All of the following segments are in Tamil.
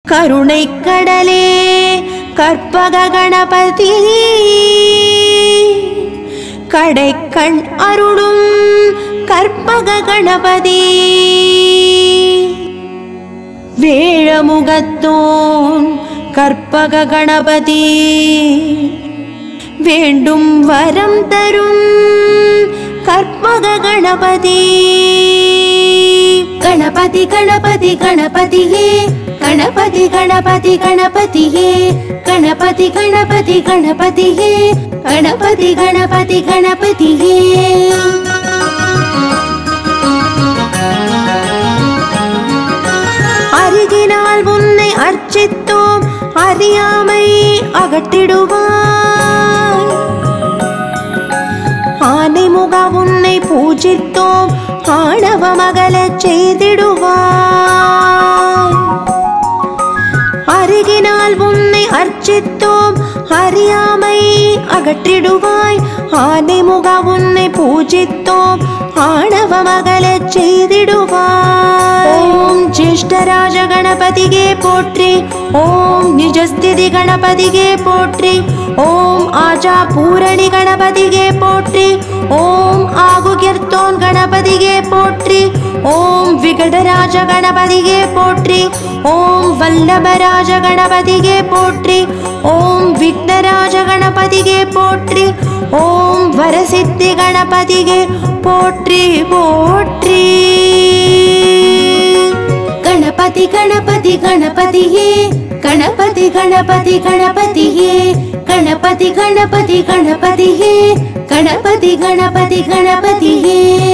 கருணை கடலே கற்பக கணபதி கடைக்கண் அருளும் கற்பக கணபதி வேழமுகத்தோன் கற்பக கணபதி வேண்டும் வரம் தரும் கற்பக கணபதி ಗಣಪತಿ ಗಣಪತಿ ಗಣಪತಿಯೇ ಗಣಪತಿ ಗಣಪತಿ ಗಣಪತಿಯೇ ಗಣಪತಿ ಗಣಪತಿ ಗಣಪತಿಯೇ ಗಣಪತಿ ಗಣಪತಿ ಗಣಪತಿಯೇ அருகினால் உன்னை அர்ச்சித்தோம் அறியாமை அகற்றிடுவாய் ஆனை முக உன்னை பூஜித்தோம் ஆணவம் அகலச் செய்திடுவாய் அருகினால் உன்னை அர்ச்சித்தோம் அறியாமை அகற்றிடுவாய் ஆனை முக உன்னை பூஜித்தோம் ஆணவம் அகலச் செய்திடுவாய் ஓம் ஜேஷ்டராஜ கணபதியே போற்றி ஓம் நிஜஸ்திதி கணபதியே போற்றி ஓம் ஆஜா பூரணி கணபதியே போற்றி ஓம் ஆகுகிர்த்தோன் கணபதியே போற்றி ஓம் விகடராஜ கணபதியே போற்றி ஓம் வல்லபராஜ கணபதியே போற்றி ஓம் விக்னராஜ கணபதியே போற்றி ஓம் வரசித்தி கணபதியே போற்றி போற்றி ಗಣಪತಿ ಗಣಪತಿ ಗಣಪತಿಯೇ ಗಣಪತಿ ಗಣಪತಿ ಗಣಪತಿಯೇ ಗಣಪತಿ ಗಣಪತಿ ಗಣಪತಿಯೇ ಗಣಪತಿ ಗಣಪತಿ ಗಣಪತಿಯೇ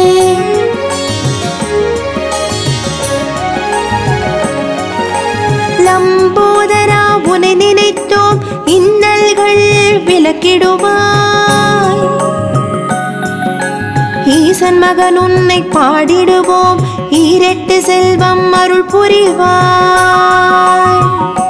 லம்போதரா உன்னை நினைத்தோம் இன்னல்கள் விலக்கிடுவாய் ஈசன் மகன் உன்னை பாடிடுவோம் ஈரெட்டு செல்வம் அருள் புரிவாய்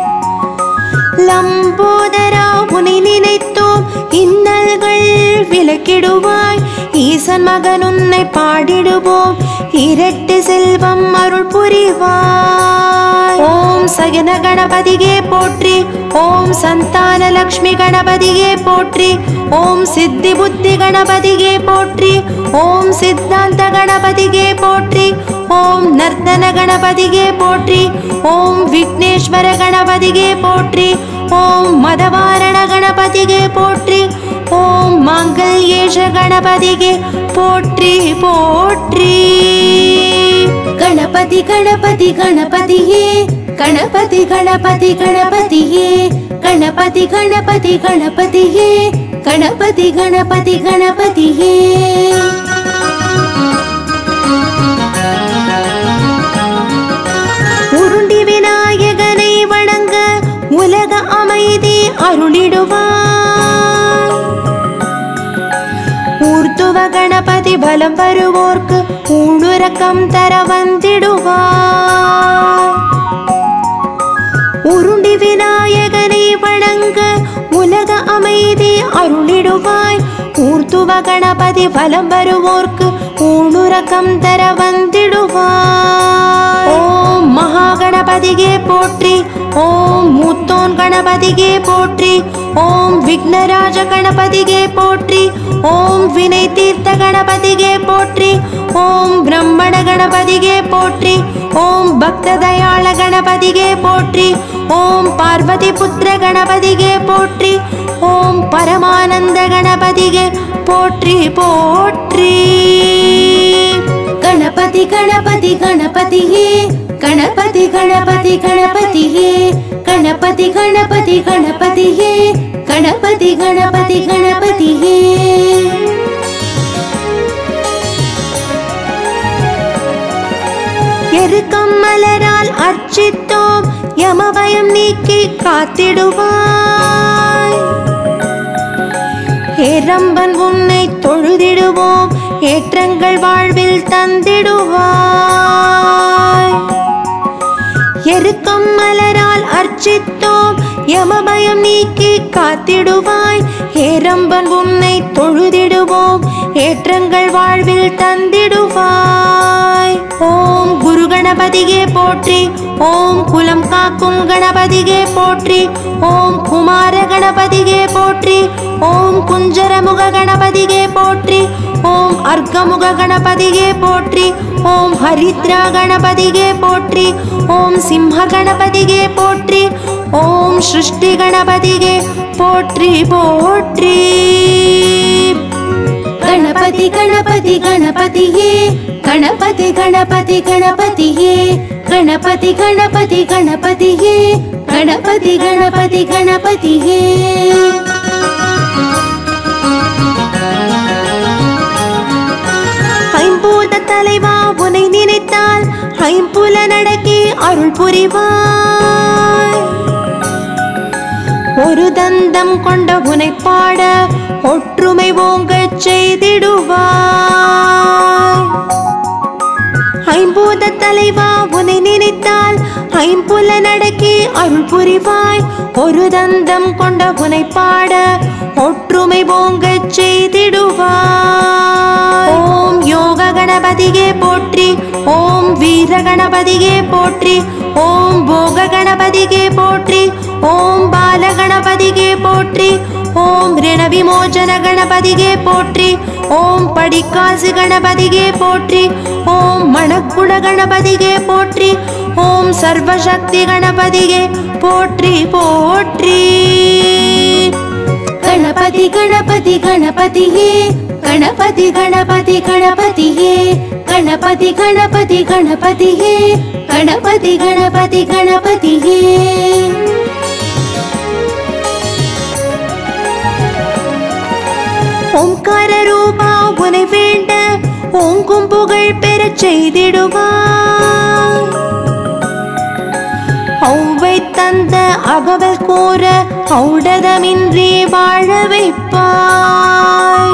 லம்போதரா உன்னை நினைத்தோம் இன்னல்கள் விலக்கிடுவாய் ஈசன் மகன் உன்னை பாடிடுவோம் இரட்டு செல்வம் அருள் புரிவாய் ஓம் சகன கணபதியே போற்றி ஓம் சந்தான லக்ஷ்மி கணபதியே போற்றி ஓம் சித்தி புத்தி கணபதியே போற்றி ஓம் சித்தாந்த கணபதியே போற்றி ஓம் நர்த்தன கணபதியே போற்றி ஓம் விக்னேஸ்வர கணபதியே போற்றி ஓம் மதவாரண கணபதியே போற்றி ஓம் மாங்கல்யேஷ கணபதியே போற்றி போற்றி ಗಣಪತಿ ಗಣಪತಿ ಗಣಪತಿಯೇ ಗಣಪತಿ ಗಣಪತಿ ಗಣಪತಿಯೇ ಗಣಪತಿ ಗಣಪತಿ ಗಣಪತಿಯೇ ಗಣಪತಿ ಗಣಪತಿ ಗಣಪತಿಯೇ உருண்டி விநாயகனை வணங்க உலக அமைதி அருளிடுவாய் ஊர்த்துவ கணபதி பலம் வருவோர்க்கு ஊழுறக்கம் தர வந்திடுவாய் உருண்டி விநாயகனை வணங்க உலக அமைதி அருளிடுவாய் ஊர்த்துவ கணபதி பலம் வருவோர்க்கு ஊணுரகம் தர வந்திடுவாய் ஓம் மகா கணபதியே போற்றி ஓம் மூத்தோன் கணபதியே போற்றி ஓம் விக்னராஜ கணபதியே போற்றி ஓம் வினை தீர்த்த கணபதியே போற்றி ஓம் பிரம்மண கணபதியே போற்றி ஓம் பக்த தயாள கணபதியே போற்றி ஓம் பார்வதி புத்திர கணபதியே போற்றி ஓம் பரமானந்த கணபதியே போற்றி போற்றி ಗಣಪತಿ ಗಣಪತಿ ಗಣಪತಿಯೇ ಗಣಪತಿ ಗಣಪತಿ ಗಣಪತಿಯೇ ಗಣಪತಿ ಗಣಪತಿ ಗಣಪತಿಯೇ ಗಣಪತಿ ಗಣಪತಿ ಗಣಪತಿಯೇ எருக்கம் மலரால் அர்ச்சித்தோம் யமபயம் நீக்கி காத்திடுவாய் ஏரம்பன் உன்னை தொழுதிடுவோம் ஏற்றங்கள் வாழ்வில் தந்திடுவாய் எருக்கம் மலரால் அர்ச்சித்தோம் யமபயம் நீக்கி காத்திடுவாய் ஏரம்பன் உன்னை தொழுதிடுவோம் ஏற்றங்கள் வாழ்வில் தந்திடுவாய் ஓம் குரு கணபதியே போற்றி ஓம் குலம் காக்கும் கணபதியே போற்றி ஓம் குமார கணபதியே போற்றி ஓம் குஞ்சரமுக கணபதியே போற்றி ஓம் அர்க்கமுக கணபதியே போற்றி ஓம் ஹரித்ரா கணபதியே போற்றி ஓம் சிம்ம கணபதியே போற்றி ஓம் சிருஷ்டி கணபதியே போற்றி போற்றி ಗಣಪತಿ ಗಣಪತಿ ಗಣಪತಿಯೇ ಗಣಪತಿ ಗಣಪತಿ ಗಣಪತಿಯೇ ಗಣಪತಿ ಗಣಪತಿ ಗಣಪತಿಯೇ ಗಣಪತಿ ಗಣಪತಿ ಗಣಪತಿಯೇ ஐம்பூத தலைவா உனை நினைத்தால் ஐம்புல நடக்கி அருள் புரிவாய் ஒரு தந்தம் கொண்ட உனை பாட ஒற்றுமை ஓங்கச் செய்திடுவாய் ஐம்பூத தலைவா உனை நினைத்தால் ஐம்புல நடக்கி அருள் புரிவாய் ஒரு தந்தம் கொண்ட உனை பாட ஒற்றுமை ஓங்கச் செய்திடுவாய் ஓம் யோக கணபதியே போற்றி ஓம் வீர கணபதியே போற்றி ஓம் போக கணபதியே போற்றி ஓம் பால கணபதியே போற்றி ஓம் ரிண விமோச்சன கணபதியே போற்றி ஓம் படிக்காசு கணபதியே போற்றி ஓம் மணக்குட கணபதியே போற்றி ஓம் சர்வசக்தி கணபதியே போற்றி போற்றி ಗಣಪತಿ ಗಣಪತಿ ಗಣಪತಿಯೇ ಗಣಪತಿ ಗಣಪತಿ ಗಣಪತಿಯೇ ಗಣಪತಿ ಗಣಪತಿ ಗಣಪತಿಯೇ ಗಣಪತಿ ಗಣಪತಿ ಗಣಪತಿಯೇ ஓம்கார ரூபா உனை வேண்ட ஓங்கும் புகழ் பெறச் செய்திடுவாய் ஔவை தந்த அகவல் கூற ஔடதமின்றி வாழ வைப்பாய்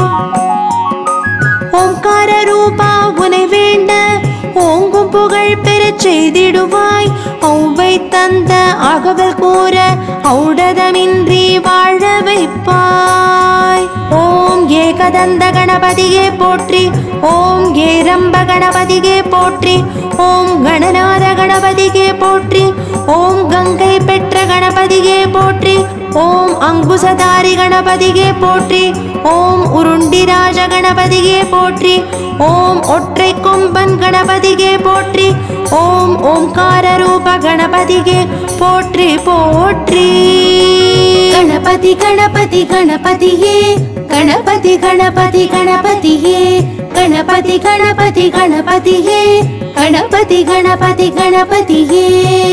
ஓம்கார ரூபா உனை வேண்ட ஓங்கும் புகழ் பெறச் செய்திடுவாய் ஔவை தந்த அகவல் கூற ஔடதமின்றி வாழ வைப்பாய் ஓம் ஏகதந்த கணபதியே போற்றி ஓம் ஏரம்ப கணபதியே போற்றி ஓம் கணநாத கணபதியே போற்றி ஓம் கங்கை பெற்ற கணபதியே போற்றி ஓம் அங்குசதாரி கணபதியே போற்றி ஓம் உருண்டிராஜ கணபதியே போற்றி ஓம் ஒற்றை கொம்பன் கணபதியே போற்றி ஓம் ஓம்கார ரூப கணபதியே போற்றி போற்றி ಗಣಪತಿ ಗಣಪತಿ ಗಣಪತಿಯೇ ಗಣಪತಿ ಗಣಪತಿ ಗಣಪತಿಯೇ ಗಣಪತಿ ಗಣಪತಿ ಗಣಪತಿಯೇ ಗಣಪತಿ ಗಣಪತಿ ಗಣಪತಿಯೇ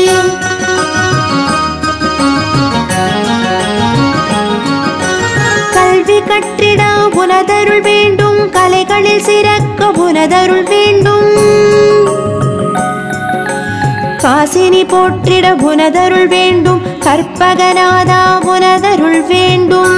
கல்வி கற்றிட உனதருள் வேண்டும் கலைகளில் சிறக்க உனதருள் வேண்டும் காசினி போற்றிட உனதருள் வேண்டும் கற்பகநாதா உனதருள் வேண்டும்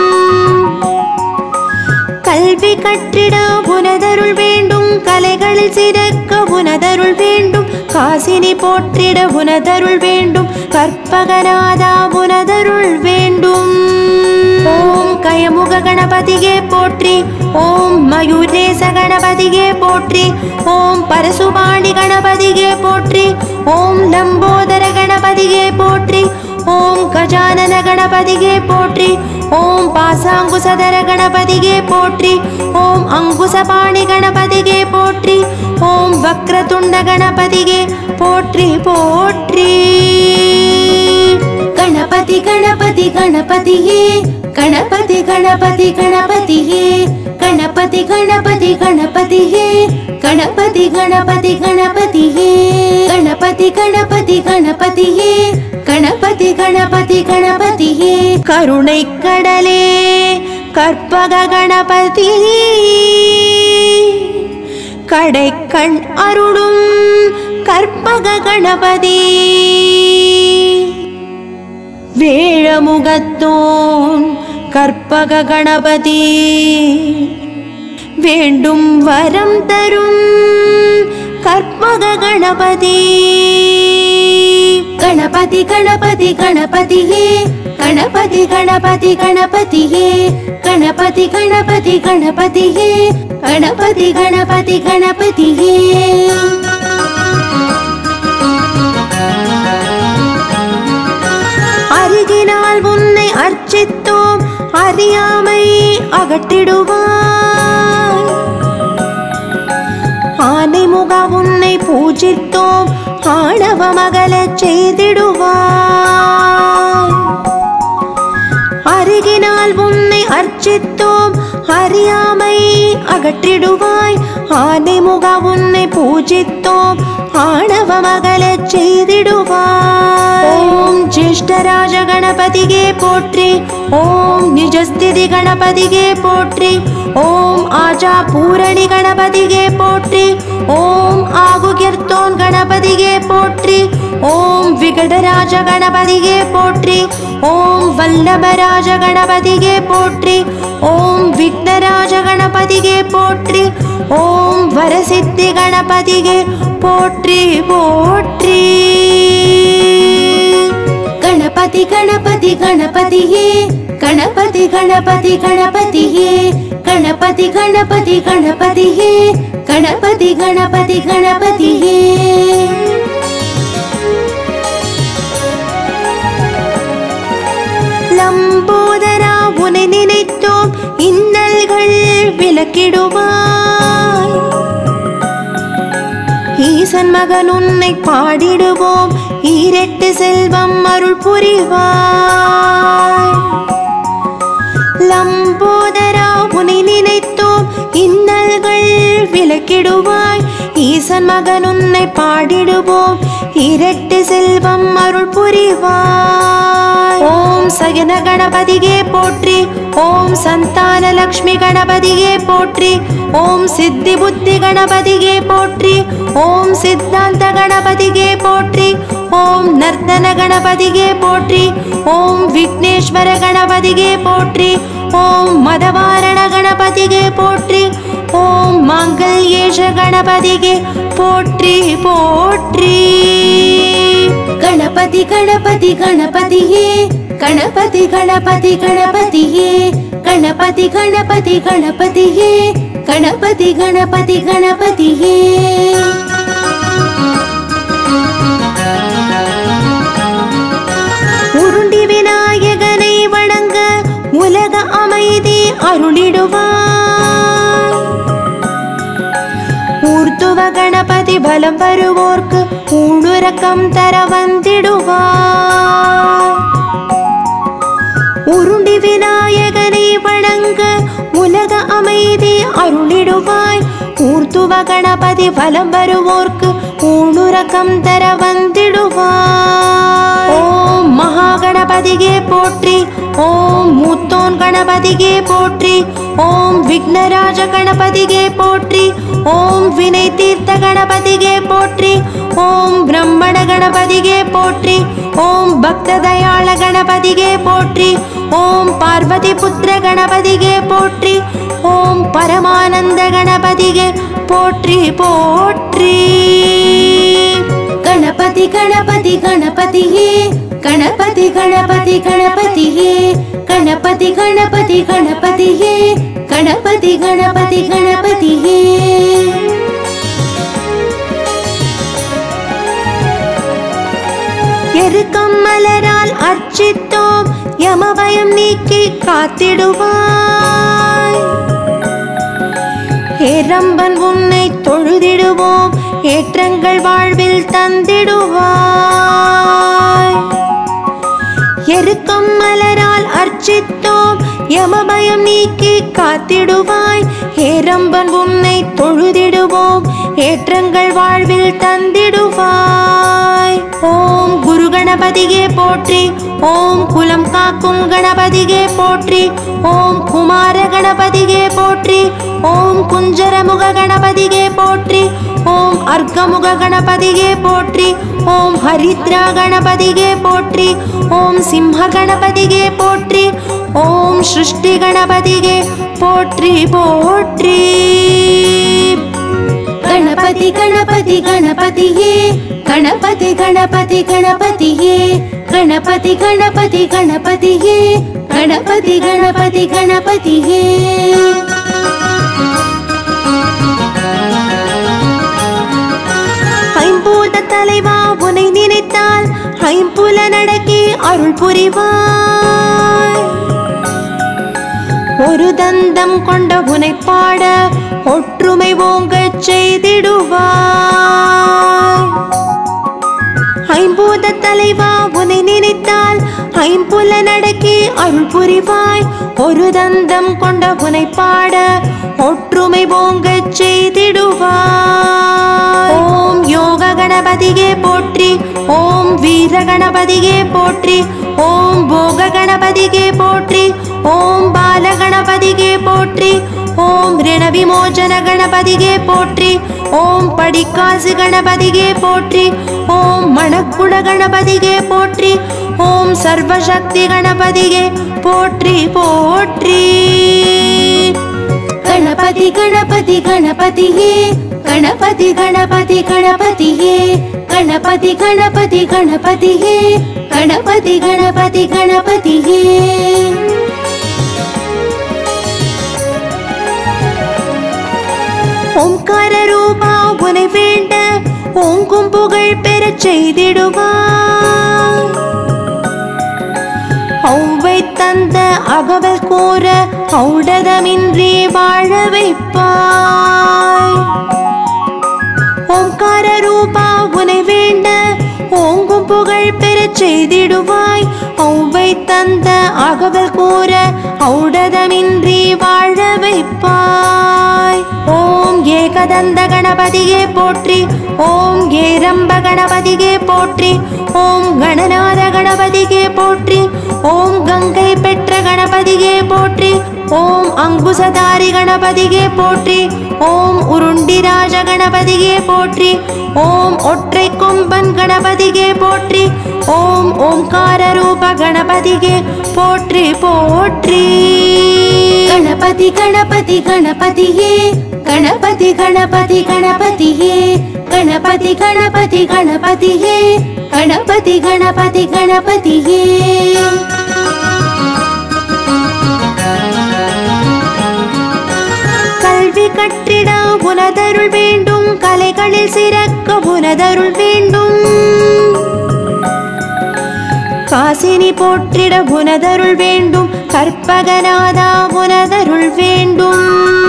கல்வி கற்றிட உனதருள் வேண்டும் கலைகளில் சிறக்க உனதருள் வேண்டும் காசினி போற்றிட உனதருள் வேண்டும் கற்பகநாதா உனதருள் வேண்டும் ஓம் கயமுக கணபதியே போற்றி ஓம் மயூரேச கணபதியே போற்றி ஓம் பரசுபாணி கணபதியே போற்றி ஓம் லம்போதர கணபதியே போற்றி ஓம் கஜானன கணபதியே போற்றி ஓம் பாசாங்குசதர கணபதியே போற்றி ஓம் அங்குசபாணி கணபதியே போற்றி ஓம் வக்ரதுண்ட கணபதியே போற்றி போற்றி ಗಣಪತಿ ಗಣಪತಿ ಗಣಪತಿಯೇ ಗಣಪತಿ ಗಣಪತಿ ಗಣಪತಿಯೇ ಗಣಪತಿ ಗಣಪತಿ ಗಣಪತಿಯೇ ಗಣಪತಿ ಗಣಪತಿ ಗಣಪತಿಯೇ ಗಣಪತಿ ಗಣಪತಿ ಗಣಪತಿಯೇ ಗಣಪತಿ ಗಣಪತಿ ಗಣಪತಿಯೇ கருணை கடலே கற்பக கணபதி கடைக்கண் அருளும் கற்பக கணபதி வேழமுகத்தோன் கற்பக கணபதி வேண்டும் வரம் தரும் கற்பக கணபதி ಗಣಪತಿ ಗಣಪತಿ ಗಣಪತಿಯೇ ಗಣಪತಿ ಗಣಪತಿ ಗಣಪತಿಯೇ ಗಣಪತಿ ಗಣಪತಿ ಗಣಪತಿಯೇ ಗಣಪತಿ ಗಣಪತಿ ಗಣಪತಿಯೇ அருகினால் உன்னை அர்ச்சித்தோம் அறியாமை அகற்றிடுவாய் ஆனை முக உன்னை பூஜித்தோம் ஆணவ மகளச் செய்திடுவாய் அருகினால் உன்னை அர்ச்சித்தோம் அறியாமை அகற்றிடுவாய் ஆனை முக உன்னை பூஜித்தோம் ஆணவ மகளச் செய்திடுவாய் ஓம் ஜேஷ்டராஜ கணபதியே போற்றி ஓம் நிஜஸ்திதி கணபதியே போற்றி ஓம் ஆஜா பூரணி கணபதியே போற்றி ஓம் ஆகுகிர்த்தோன் கணபதியே போற்றி ஓம் விகடராஜ கணபதியே போற்றி ஓம் வல்லபராஜ கணபதியே போற்றி ஓம் விக்னராஜ கணபதியே போற்றி ஓம் வரசித்தி கணபதியே போற்றி போற்றி ಗಣಪತಿ ಗಣಪತಿ ಗಣಪತಿಯೇ ಗಣಪತಿ ಗಣಪತಿ ಗಣಪತಿಯೇ ಗಣಪತಿ ಗಣಪತಿ ಗಣಪತಿಯೇ ಗಣಪತಿ ಗಣಪತಿ ಗಣಪತಿಯೇ லம்போதரா உன்னை நினைத்தோம் இன்னல்கள் விலக்கிடுவாய் ஈசன் மகன் உன்னை பாடிடுவோம் ஈரெட்டு செல்வம் அருள் புரிவாய் லம்போதரா உன்னை நினைத்தோம் இன்னல்கள் விலக்கிடுவாய் ஈசன் மகன் உன்னை பாடிடுவோம் இரட்டு செல்வம் அருள் புரிவாய் ஓம் சகன கணபதியே போற்றி ஓம் சந்தான லக்ஷ்மி கணபதியே போற்றி ஓம் சித்தி புத்தி கணபதியே போற்றி ஓம் சித்தாந்த கணபதியே போற்றி ஓம் நர்த்தன கணபதியே போற்றி ஓம் விக்னேஸ்வர கணபதியே போற்றி ஓம் மதவாரண கணபதியே போற்றி ஓம் மாங்கல்யேஷ கணபதியே போற்றி போற்றி ಗಣಪತಿ ಗಣಪತಿ ಗಣಪತಿಯೇ ಗಣಪತಿ ಗಣಪತಿ ಗಣಪತಿಯೇ ಗಣಪತಿ ಗಣಪತಿ ಗಣಪತಿಯೇ ಗಣಪತಿ ಗಣಪತಿ ಗಣಪತಿಯೇ உருண்டி விநாயகனை வணங்க உலக அமைதி அருளிடுவாய் ஊர்த்துவ கணபதி பலம் வருவோர்க்கு ஊழுறக்கம் தர வந்திடுவாய் உருண்டி விநாயகனை வணங்க உலக அமைதி அருளிடுவாய் ஊர்த்துவ கணபதி பலம் வருவோர்க்கு ஊணுரகம் தர வந்திடுவாய் ஓம் மகா கணபதியே போற்றி ஓம் மூத்தோன் கணபதியே போற்றி ஓம் விக்னராஜ கணபதியே போற்றி ஓம் வினை தீர்த்த கணபதியே போற்றி ஓம் பிரம்மண கணபதியே போற்றி ஓம் பக்த தயாள கணபதியே போற்றி ஓம் பார்வதி புத்திர கணபதியே போற்றி ஓம் பரமானந்த கணபதியே போற்றி போற்றி ಗಣಪತಿ ಗಣಪತಿ ಗಣಪತಿಯೇ ಗಣಪತಿ ಗಣಪತಿ ಗಣಪತಿಯೇ ಗಣಪತಿ ಗಣಪತಿ ಗಣಪತಿಯೇ ಗಣಪತಿ ಗಣಪತಿ ಗಣಪತಿಯೇ எருக்கம் மலரால் அர்ச்சித்தோம் யமபயம் நீக்கி காத்திடுவாய் ஏரம்பன் உன்னை தொழுதிடுவோம் ஏற்றங்கள் வாழ்வில் தந்திடுவாய் எருக்கம் மலரால் அர்ச்சித்தோம் யமபயம் நீக்கி காத்திடுவாய் ஏரம்பன் உன்னை தொழுதிடுவோம் ஏற்றங்கள் வாழ்வில் தந்திடுவாய் ஓம் குரு கணபதியே போற்றி ஓம் குலம் காக்கும் கணபதியே போற்றி ஓம் குமார கணபதியே போற்றி ஓம் குஞ்சரமுக கணபதியே போற்றி ஓம் அர்க்கமுக கணபதியே போற்றி ஓம் ஹரித்ரா கணபதியே போற்றி ஓம் சிம்ம கணபதியே போற்றி ஓம் சிருஷ்டி கணபதியே போற்றி போற்றி ಗಣಪತಿ ಗಣಪತಿ ಗಣಪತಿಯೇ ಗಣಪತಿ ಗಣಪತಿ ಗಣಪತಿಯೇ ಗಣಪತಿ ಗಣಪತಿ ಗಣಪತಿಯೇ ಗಣಪತಿ ಗಣಪತಿ ಗಣಪತಿಯೇ ஐம்பூத தலைவா உனை நினைத்தால் ஐம்புல நடக்கி அருள் அருள் புரிவாய் ஒரு தந்தம் கொண்ட உனை பாட ஒற்றுமை ஓங்கச் செய்திடுவாய் ஐம்பூத தலைவா உன்னை நினைத்தால் ஐம்புல நடக்கி அருள் புரிவாய் ஒரு தந்தம் கொண்ட உனை பாட ஒற்றுமை ஓங்கச் செய்திடுவாய் ஓம் யோக கணபதியே போற்றி ஓம் வீர கணபதியே போற்றி ஓம் போக கணபதியே போற்றி ஓம் பால கணபதியே போற்றி ஓம் ரிண விமோச்சன கணபதியே போற்றி ஓம் படிக்காசு கணபதியே போற்றி ஓம் மணக்குட கணபதியே போற்றி ஓம் சர்வசக்தி கணபதியே போற்றி போற்றி ಗಣಪತಿ ಗಣಪತಿ ಗಣಪತಿಯೇ ಗಣಪತಿ ಗಣಪತಿ ಗಣಪತಿಯೇ ಗಣಪತಿ ಗಣಪತಿ ಗಣಪತಿಯೇ ಗಣಪತಿ ಗಣಪತಿ ಗಣಪತಿಯೇ ஓம்கார ரூபா உனை வேண்ட ஓங்கும் புகழ் பெறச் செய்திடுவாய் ஔவை தந்த அகவல் கூற ஔடதமின்றி வாழ வைப்பாய் ஓம்கார ரூபா உனை வேண்ட ஓங்கும் புகழ் பெறச் செய்திடுவாய் ஔவை தந்த அகவல் கூற ஔடதமின்றி வாழ வைப்பாய் ஓம் ஏகதந்த கணபதியே போற்றி ஓம் ஏரம்ப கணபதியே போற்றி ஓம் கணநாத கணபதியே போற்றி ஓம் கங்கை பெற்ற கணபதியே போற்றி ஓம் அங்குசதாரி கணபதியே போற்றி ஓம் உருண்டிராஜ கணபதியே போற்றி ஓம் ஒற்றை கொம்பன் கணபதியே போற்றி ஓம் ஓம்கார ரூப கணபதியே போற்றி போற்றி ಗಣಪತಿ ಗಣಪತಿ ಗಣಪತಿಯೇ ಗಣಪತಿ ಗಣಪತಿ ಗಣಪತಿಯೇ ಗಣಪತಿ ಗಣಪತಿ ಗಣಪತಿಯೇ ಗಣಪತಿ ಗಣಪತಿ ಗಣಪತಿಯೇ கல்வி கற்றிட உனதருள் வேண்டும் கலைகளில் சிறக்க உனதருள் வேண்டும் காசினி போற்றிட உனதருள் வேண்டும் கற்பகநாதா உனதருள் வேண்டும்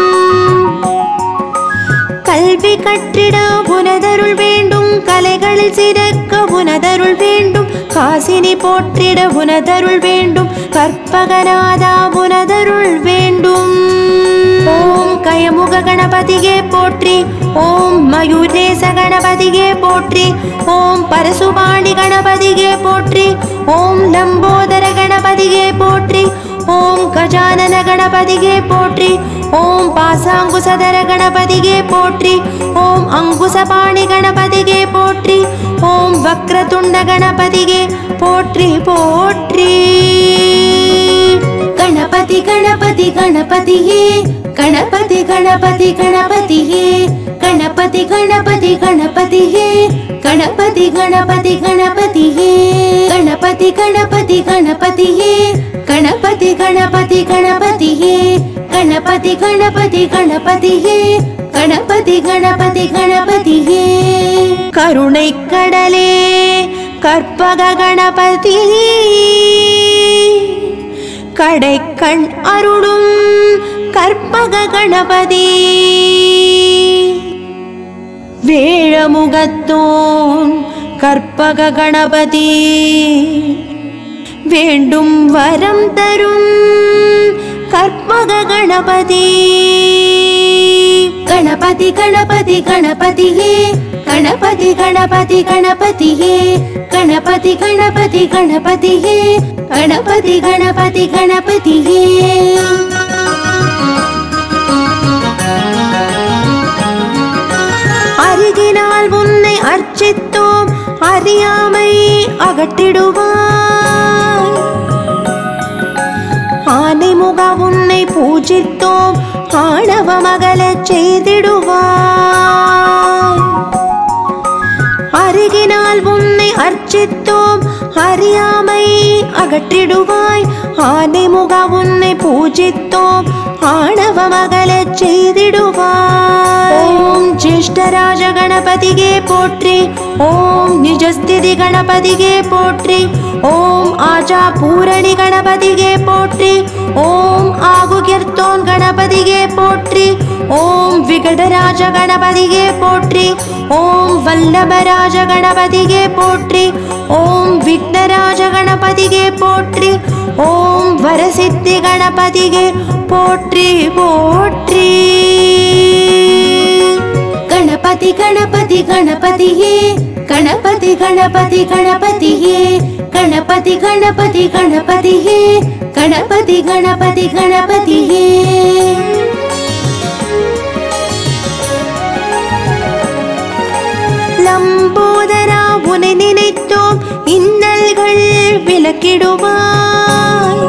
கல்வி கற்றிட உனதருள் வேண்டும் கலைகளில் சிறக்க உனதருள் வேண்டும் காசினி போற்றிட உனதருள் வேண்டும் கற்பகநாதா உனதருள் வேண்டும் ஓம் கயமுக கணபதியே போற்றி ஓம் மயூரேச கணபதியே போற்றி ஓம் பரசுபாணி கணபதியே போற்றி ஓம் லம்போதர கணபதியே போற்றி ஓம் கஜானன கணபதியே போற்றி ஓம் பாசாங்குசதர கணபதியே போற்றி ஓம் அங்குசபாணி கணபதியே போற்றி ஓம் வக்ரதுண்ட கணபதியே போற்றி போற்றி ಗಣಪತಿ ಗಣಪತಿ ಗಣಪತಿಯೇ ಗಣಪತಿ ಗಣಪತಿ ಗಣಪತಿಯೇ ಗಣಪತಿ ಗಣಪತಿ ಗಣಪತಿಯೇ ಗಣಪತಿ ಗಣಪತಿ ಗಣಪತಿಯೇ ಗಣಪತಿ ಗಣಪತಿ ಗಣಪತಿಯೇ ಗಣಪತಿ ಗಣಪತಿ ಗಣಪತಿಯೇ ಗಣಪತಿ ಗಣಪತಿ ಗಣಪತಿಯೇ ಗಣಪತಿ ಗಣಪತಿ ಗಣಪತಿಯೇ கருணை கடலே கற்பக கணபதி கடைக்கண் அருளும் கற்பக கணபதி வேழமுகத்தோன் கற்பக கணபதி வேண்டும் வரம் தரும் கற்பக கணபதி ಗಣಪತಿ ಗಣಪತಿ ಗಣಪತಿಯೇ ಗಣಪತಿ ಗಣಪತಿ ಗಣಪತಿಯೇ ಗಣಪತಿ ಗಣಪತಿ ಗಣಪತಿಯೇ ಗಣಪತಿ ಗಣಪತಿ ಗಣಪತಿಯೇ அருகினால் உன்னை அர்ச்சித்தோம் அறியாமை அகற்றிடுவாய் ஆனை முக உன்னை பூஜித்தோம் ஆணவ மகளச் செய்திடுவாய் அருகினால் உன்னை அர்ச்சித்தோம் அறியாமை அகற்றிடுவாய் ஆனை முகா உன்னை பூஜித்தோம் ஆணவம் அகலச் செய்திடுவாய் ஓம் ஜேஷ்டராஜ கணபதியே போற்றி ஓம் நிஜஸ்திதி கணபதியே போற்றி ஓம் ஆஜா பூரணி கணபதியே போற்றி ஓம் ஆகுகிர்த்தோன் கணபதியே போற்றி ஓம் விகடராஜ கணபதியே போற்றி ஓம் வல்லபராஜ கணபதியே போற்றி ஓம் விக்னராஜ கணபதியே போற்றி ஓம் வரசித்தி கணபதியே போற்றி போற்றி ಗಣಪತಿ ಗಣಪತಿ ಗಣಪತಿಯೇ ಗಣಪತಿ ಗಣಪತಿ ಗಣಪತಿಯೇ ಗಣಪತಿ ಗಣಪತಿ ಗಣಪತಿಯೇ ಗಣಪತಿ ಗಣಪತಿ ಗಣಪತಿಯೇ லம்போதரா உன்னை நினைத்தோம் இன்னல்கள் விலக்கிடுவாய்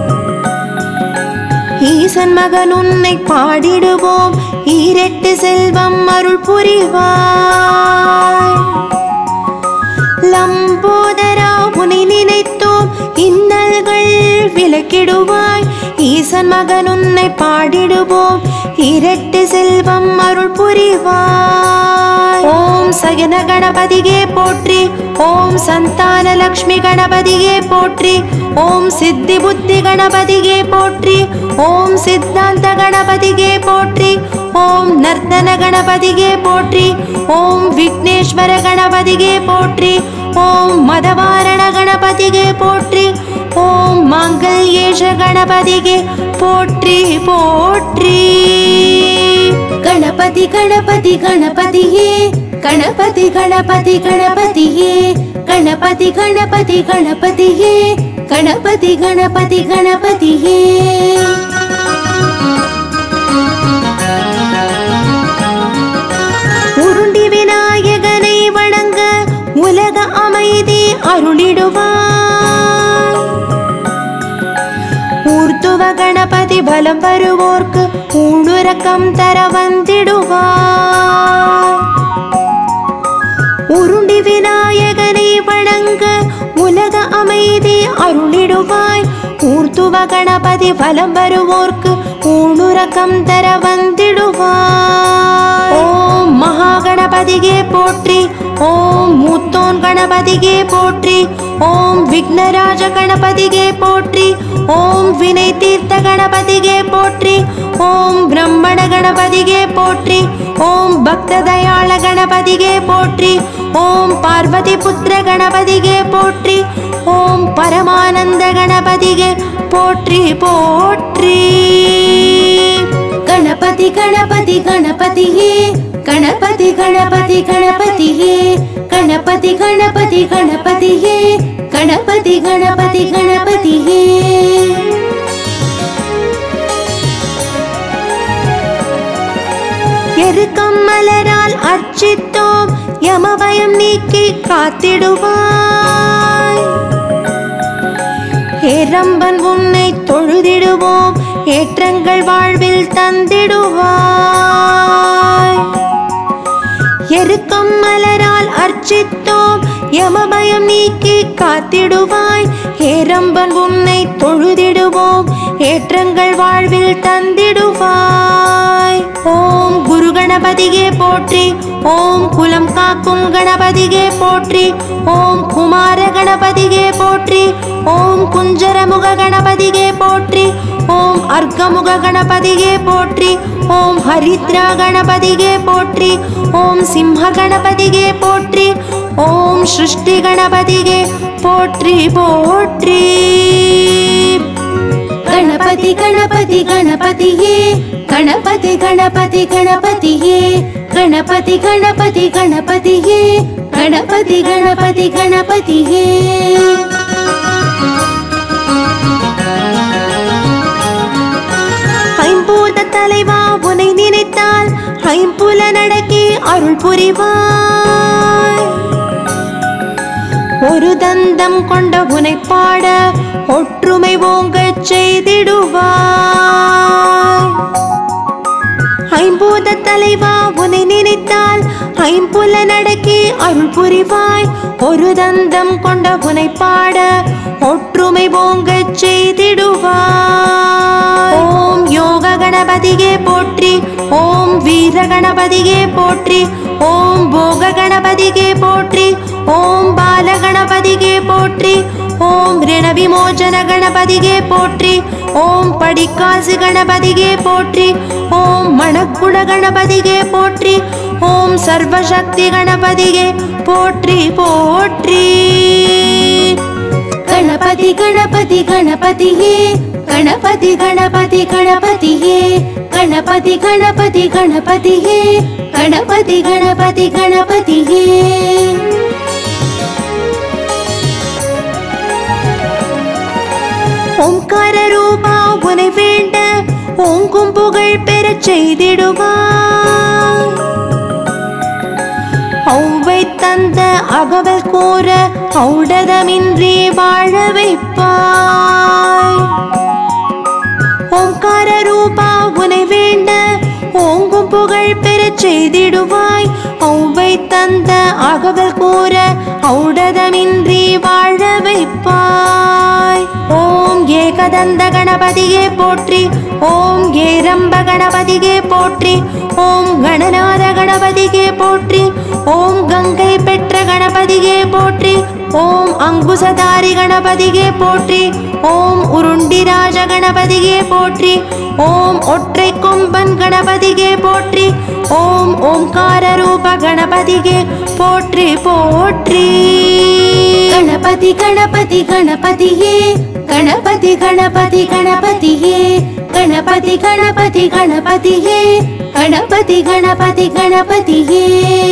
ஈசன் மகன் உன்னை பாடிடுவோம் ஈரெட்டு செல்வம் அருள் புரிவாய் லம்போதரா உன்னை நினைத்தோம் இன்னல்கள் விலக்கிடுவாய் ஈசன் மகன் உன்னை பாடிடுவோம் இரட்டு செல்வம் அருள் புரிவாய் ஓம் சகன கணபதியே போற்றி ஓம் சந்தான லக்ஷ்மி கணபதியே போற்றி ஓம் சித்தி புத்தி கணபதியே போற்றி ஓம் சித்தாந்த கணபதியே போற்றி ஓம் நர்த்தன கணபதியே போற்றி ஓம் விக்னேஸ்வர கணபதியே போற்றி ஓம் மதவாரண கணபதியே போற்றி ஓம் மங்கல்யேஷ கணபதியே போற்றி போற்றி ಗಣಪತಿ ಗಣಪತಿ ಗಣಪತಿಯೇ ಗಣಪತಿ ಗಣಪತಿ ಗಣಪತಿಯೇ ಗಣಪತಿ ಗಣಪತಿ ಗಣಪತಿಯೇ ಗಣಪತಿ ಗಣಪತಿ ಗಣಪತಿಯೇ உருண்டி விநாயகனை வணங்க உலக அமைதி அருளிடுவாய் ஊர்த்துவ கணபதி பலம் வருவோர்க்கு ஊடுரக்கம் தர வந்திடுவாய் உருண்டி விநாயகனை வணங்க உலக அமைதி அருளிடுவாய் ஊர்த்துவ கணபதி பலம் வருவோர்க்கு ஊடுரக்கம் தர வந்திடுவாய் ஓம் மகா கணபதியே போற்றி ஓம் மூத்தோன் கணபதியே போற்றி ஓம் விக்னராஜ கணபதியே போற்றி ஓம் வினை தீர்த்த கணபதியே போற்றி ஓம் பிரம்மண கணபதியே போற்றி ஓம் பக்த தயாள கணபதியே போற்றி ஓம் பார்வதி புத்திர கணபதியே போற்றி ஓம் பரமானந்த கணபதியே போற்றி போற்றி ಗಣಪತಿ ಗಣಪತಿ ಗಣಪತಿಯೇ ಗಣಪತಿ ಗಣಪತಿ ಗಣಪತಿಯೇ ಗಣಪತಿ ಗಣಪತಿ ಗಣಪತಿಯೇ ಗಣಪತಿ ಗಣಪತಿ ಗಣಪತಿಯೇ எருக்கம் மலரால் அர்ச்சித்தோம் யமபயம் நீக்கி காத்திடுவாய் ஏரம்பன் உன்னை தொழுதிடுவோம் ஏற்றங்கள் வாழ்வில் தந்திடுவாய் எருக்கம் மலரால் அர்ச்சித்தோம் யமபயம் நீக்கி காத்திடுவாய் ஏரம்பன் உன்னை தொழுதிடுவோம் ஏற்றங்கள் வாழ்வில் தந்திடுவாய் ஓம் குரு கணபதியே போற்றி ஓம் குலம் காக்கும் கணபதியே போற்றி ஓம் குமார கணபதியே போற்றி ஓம் குஞ்சரமுக கணபதியே போற்றி ஓம் அர்க்கமுக கணபதியே போற்றி ஓம் ஹரித்ரா கணபதியே போற்றி ஓம் சிம்ம கணபதியே போற்றி ஓம் சிருஷ்டி கணபதியே போற்றி போற்றி ಗಣಪತಿ ಗಣಪತಿ ಗಣಪತಿಯೇ ಗಣಪತಿ ಗಣಪತಿ ಗಣಪತಿಯೇ ಗಣಪತಿ ಗಣಪತಿ ಗಣಪತಿಯೇ ಗಣಪತಿ ಗಣಪತಿ ಗಣಪತಿಯೇ ஐம்பூத தலைவா உனை நினைத்தால் ஐம்புல நடக்கி அருள் புரிவாய் ஒரு தந்தம் கொண்ட உனை பாட ஒற்றுமை ஓங்கச் செய்திடுவாய் ஐம்பூத தலைவா உனை நினைத்தால் ஐம்புல நடக்கி அருள் புரிவாய் ஒரு தந்தம் கொண்ட உனை பாட ஒற்றுமை ஒற்றுமை போங்கச் செய்திடுவாய் ஓம் யோக கணபதியே போற்றி ஓம் வீர கணபதியே போற்றி ஓம் போக கணபதியே போற்றி ஓம் பால கணபதியே போற்றி ஓம் ரிண விமோச்சன கணபதியே போற்றி ஓம் படிக்காசு கணபதியே போற்றி ஓம் மணக்குட கணபதியே போற்றி ஓம் சர்வசக்தி கணபதியே போற்றி போற்றி ಗಣಪತಿ ಗಣಪತಿ ಗಣಪತಿಯೇ ಗಣಪತಿ ಗಣಪತಿ ಗಣಪತಿಯೇ ಗಣಪತಿ ಗಣಪತಿ ಗಣಪತಿಯೇ ಗಣಪತಿ ಗಣಪತಿ ಗಣಪತಿಯೇ ஓம்கார ரூபா உனை வேண்ட ஓங்கும் புகழ் பெறச் செய்திடுவாய் ஔவை தந்த அகவல் கூற ஔடதமின்றி வாழ வைப்பாய் ஓம்கார ரூபா உனை வேண்ட ஓங்கும் புகழ் பெறச் செய்திடுவாய் ஔவை தந்த அகவல் கூற ஔடதமின்றி வாழ வைப்பாய் ஓம் ஏகதந்த கணபதியே போற்றி ஓம் ஏரம்ப கணபதியே போற்றி ஓம் கணநாத கணபதியே போற்றி ஓம் கங்கை பெற்ற கணபதியே போற்றி ஓம் அங்குசதாரி கணபதியே போற்றி ஓம் உருண்டிராஜ கணபதியே போற்றி ஓம் ஒற்றை கொம்பன் கணபதியே போற்றி ஓம் ஓம்கார ரூப கணபதியே போற்றி போற்றி ಗಣಪತಿ ಗಣಪತಿ ಗಣಪತಿಯೇ ಗಣಪತಿ ಗಣಪತಿ ಗಣಪತಿಯೇ ಗಣಪತಿ ಗಣಪತಿ ಗಣಪತಿಯೇ ಗಣಪತಿ ಗಣಪತಿ ಗಣಪತಿಯೇ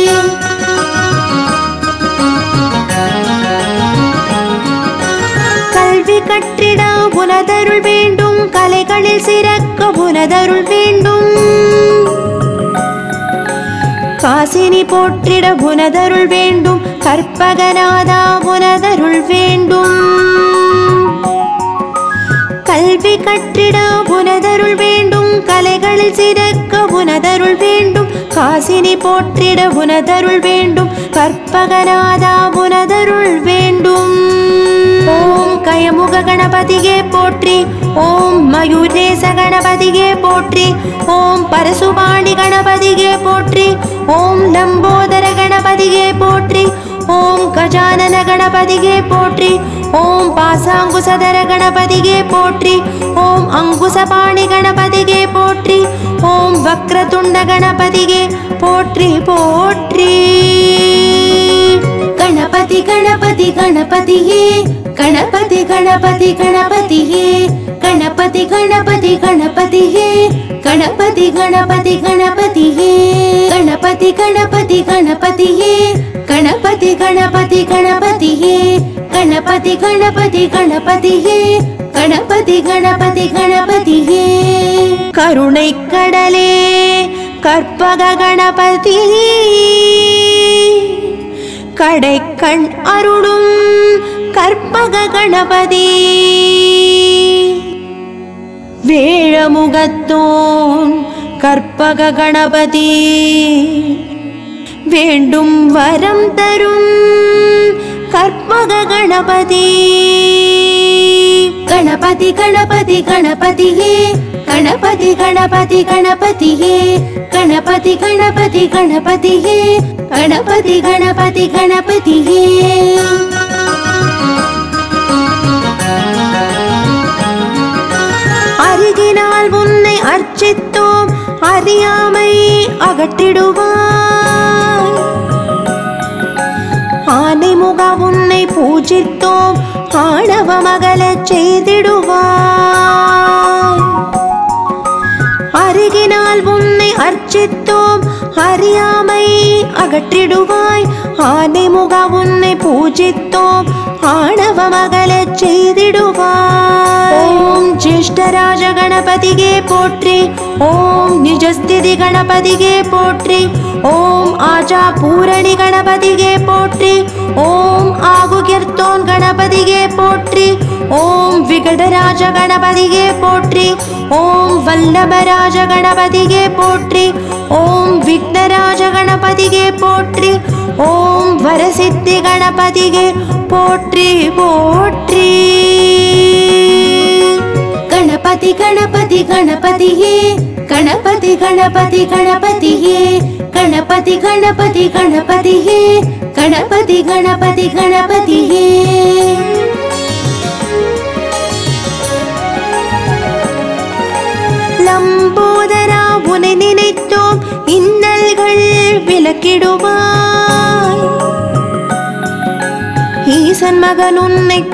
கல்வி கற்றிட புனதருள் வேண்டும் கலைகளில் சிறக்க புனதருள் வேண்டும் காசினி போற்றிட புனதருள் வேண்டும் கற்பகநாதா புனதருள் வேண்டும் கல்வி கற்றிட புனதருள் வேண்டும் கலைகளில் சிறக்க புனதருள் வேண்டும் காசினி போற்றிட புனதருள் வேண்டும் கற்பகநாதா புனதருள் வேண்டும் ஓம் கயமுக கணபதியே போற்றி ஓம் மயூரேச கணபதியே போற்றி ஓம் பரசுபாணி கணபதியே போற்றி ஓம் லம்போதர கணபதியே போற்றி ஓம் கஜானன கணபதியே போற்றி ஓம் பாசாங்குசதர கணபதியே போற்றி ஓம் அங்குசபாணி கணபதியே போற்றி ஓம் வக்ரதுண்ட கணபதியே போற்றி போற்றி ಗಣಪತಿ ಗಣಪತಿ ಗಣಪತಿಯೇ ಗಣಪತಿ ಗಣಪತಿ ಗಣಪತಿಯೇ ಗಣಪತಿ ಗಣಪತಿ ಗಣಪತಿಯೇ ಗಣಪತಿ ಗಣಪತಿ ಗಣಪತಿಯೇ ಗಣಪತಿ ಗಣಪತಿ ಗಣಪತಿಯೇ ಗಣಪತಿ ಗಣಪತಿ ಗಣಪತಿಯೇ ಗಣಪತಿ ಗಣಪತಿ ಗಣಪತಿಯೇ ಗಣಪತಿ ಗಣಪತಿ ಗಣಪತಿಯೇ கருணை கடலே கற்பக கணபதி கடைக்கண் அருளும் கற்பக கணபதி வேழமுகத்தோன் கற்பக கணபதி வேண்டும் வரம் தரும் கற்பக கணபதி ಗಣಪತಿ ಗಣಪತಿ ಗಣಪತಿಯೇ ಗಣಪತಿ ಗಣಪತಿ ಗಣಪತಿಯೇ ಗಣಪತಿ ಗಣಪತಿ ಗಣಪತಿಯೇ ಗಣಪತಿ ಗಣಪತಿ ಗಣಪತಿಯೇ அருகினால் உன்னை அர்ச்சித்தோம் அறியாமை அகற்றிடுவாய் ஆனை முக உன்னை பூஜித்தோம் ஆணவ மகளச் செய்திடுவாய் அருகினால் உன்னை அர்ச்சித்தோம் அறியாமை அகற்றிடுவாய் ஆனை முக உன்னை பூஜித்தோம் ஆணவ மகளச் செய்திடுவாய் ஓம் ஜேஷ்டராஜ கணபதியே போற்றி ஓம் நிஜஸ்திதி கணபதியே போற்றி ஓம் ஆஜா பூரணி கணபதியே போற்றி ஓம் ஆகுகிர்த்தோன் கணபதியே போற்றி ஓம் விகடராஜ கணபதியே போற்றி ஓம் வல்லபராஜ கணபதியே போற்றி ஓம் விக்னராஜ கணபதியே போற்றி ஓம் வரசித்தி கணபதியே போற்றி போற்றி கணபதி கணபதியே கணபதி கணபதி கணபதியே கணபதி கணபதி கணபதியே கணபதி கணபதி கணபதியே லம்போதரா உனை நினைத்தோம் இன்னல்கள் விலக்கிடுவாய் ஈசன் மகன் உன்னை